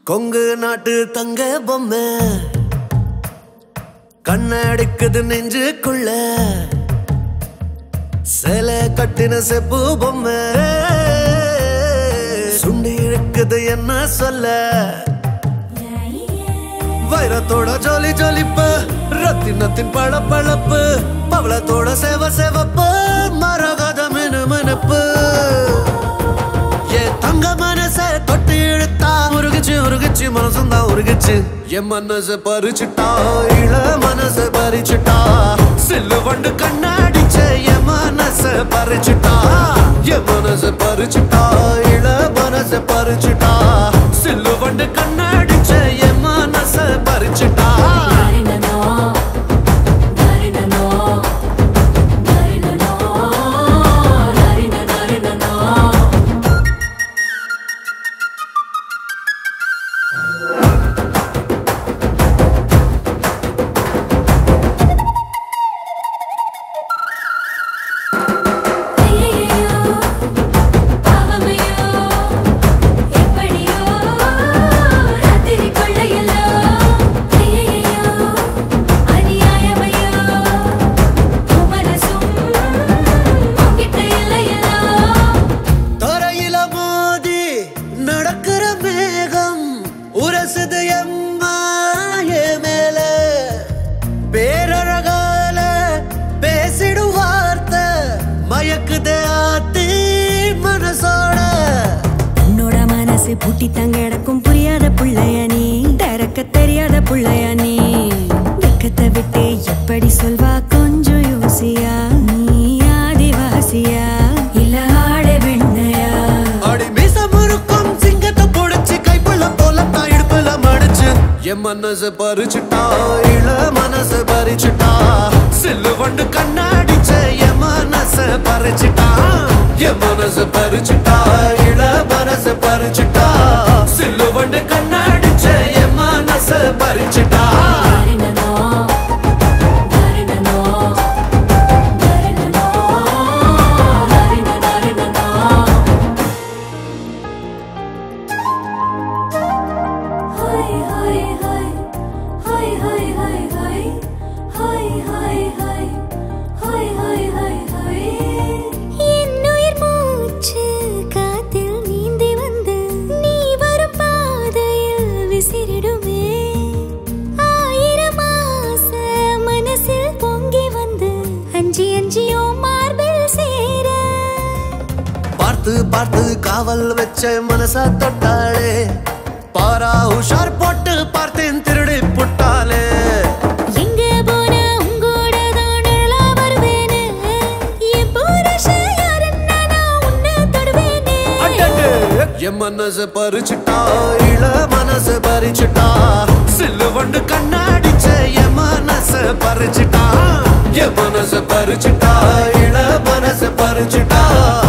கொங்கு நாட்டு தங்க பொம்மை கண்ணடிக்குது நெஞ்சுக்குள்ள சேலை கட்டின செப்பு பொம்மை சுண்டி இருக்குது என்ன சொல்ல வைரத்தோட ஜொலி ஜொலிப்பு ரத்தினத்தின் பளபளப்பு பவளத்தோட சேவ சேவப்பு மரகத மினு மினுப்பு ஏ தங்க மனச தொட்டு இழுத்தா உருகிச்சு உருகிச்சு மனசுந்தா உருகிச்சு என் மனச பறிச்சுட்டா இள மனச பறிச்சுட்டா சில்லு வண்டு கண்ணாடிச்ச என் மனச பறிச்சுட்டா என் மனச பறிச்சுட்டா இள மனச பறிச்சுட்டா சில்லு வண்டு கண்ணாடிச்ச என் மனச பறிச்சுட்டா நாரினனோ நாரினனோ நாரினனோ நாரின நாரினனோ ஐயையோ பாவமையோ எப்படியோ ராத்திரி கொள்ளையல்லோ ஐயையோ அநியாயமையோ மனசும் உன்கிட்ட இல்லையல்லோ தரையில மோதி நடக்கிற மேகம் உரசுது எம்மா என் மேல பேரழகால பேசிடும் வார்த்தை மயக்குதே ஆத்தி மனசோட உன்னோட மனசு பூட்டி தங்க இடக்கும் புரியாத புள்ளைய நீ திறக்க தெரியாத புள்ளைய நீ வெக்கத்தை விட்டு எப்படி சொல்வா கொஞ்சம் யோசியா நீ ஆதிவாசியா இல்ல ஆடு வெண்ணையா அடி மீச முறுக்கும் சிங்கத்தை புடிச்சு கைப்புள்ள போல தான் இடுப்புல மடிச்சு என் மனசு பறிச்சுட்டா இள மனசு பறிச்சுட்டா சில்லு வண்டு கண்ணாடிச்ச என் மனசு பறிச்சுட்டா என் மனசு பறிச்சுட்டா இள மனசு பறிச்சுட்டா சில்லு வண்டு கண்ணாடிச்ச என் மனசு பறிச்சுட்டா நாரினனோ நாரினனோ நாரினனோ நாரின நாரினனோ ஹாய் ஹாய் ஹாய் ஹாய் ஹாய் ஹாய் ஹாய் ஹாய் ஹாய் ஹாய் ஹாய் ஹாய் ஹாய் ஹாய் என்னுயிர் மூச்சு காத்தில் நீந்தி வந்து நீ வரும் பாதையில் விசிறிடுமே ஆயிரம் ஆசை மனசில் பொங்கி வந்து அஞ்சி அஞ்சியோ மார்பில் சேர பார்த்து பார்த்து காவல் வச்ச மனசா தொட்டாளே பாரா உஷார் போட்டு பார்த்தேன் திருடி புட்டாளே எங்க போனா உங்கூட தான் நிழலா வருவேனே என் புருஷன் யாருன்னா நான் உன்னை தொடுவேனே அடடே, என் மனசு பறிச்சுட்டா இள மனசு பறிச்சுட்டா சில்லு வண்டு கண்ணாடிச்ச என் மனசு பறிச்சுட்டா என் மனசு பறிச்சுட்டா இள மனசு பறிச்சுட்டா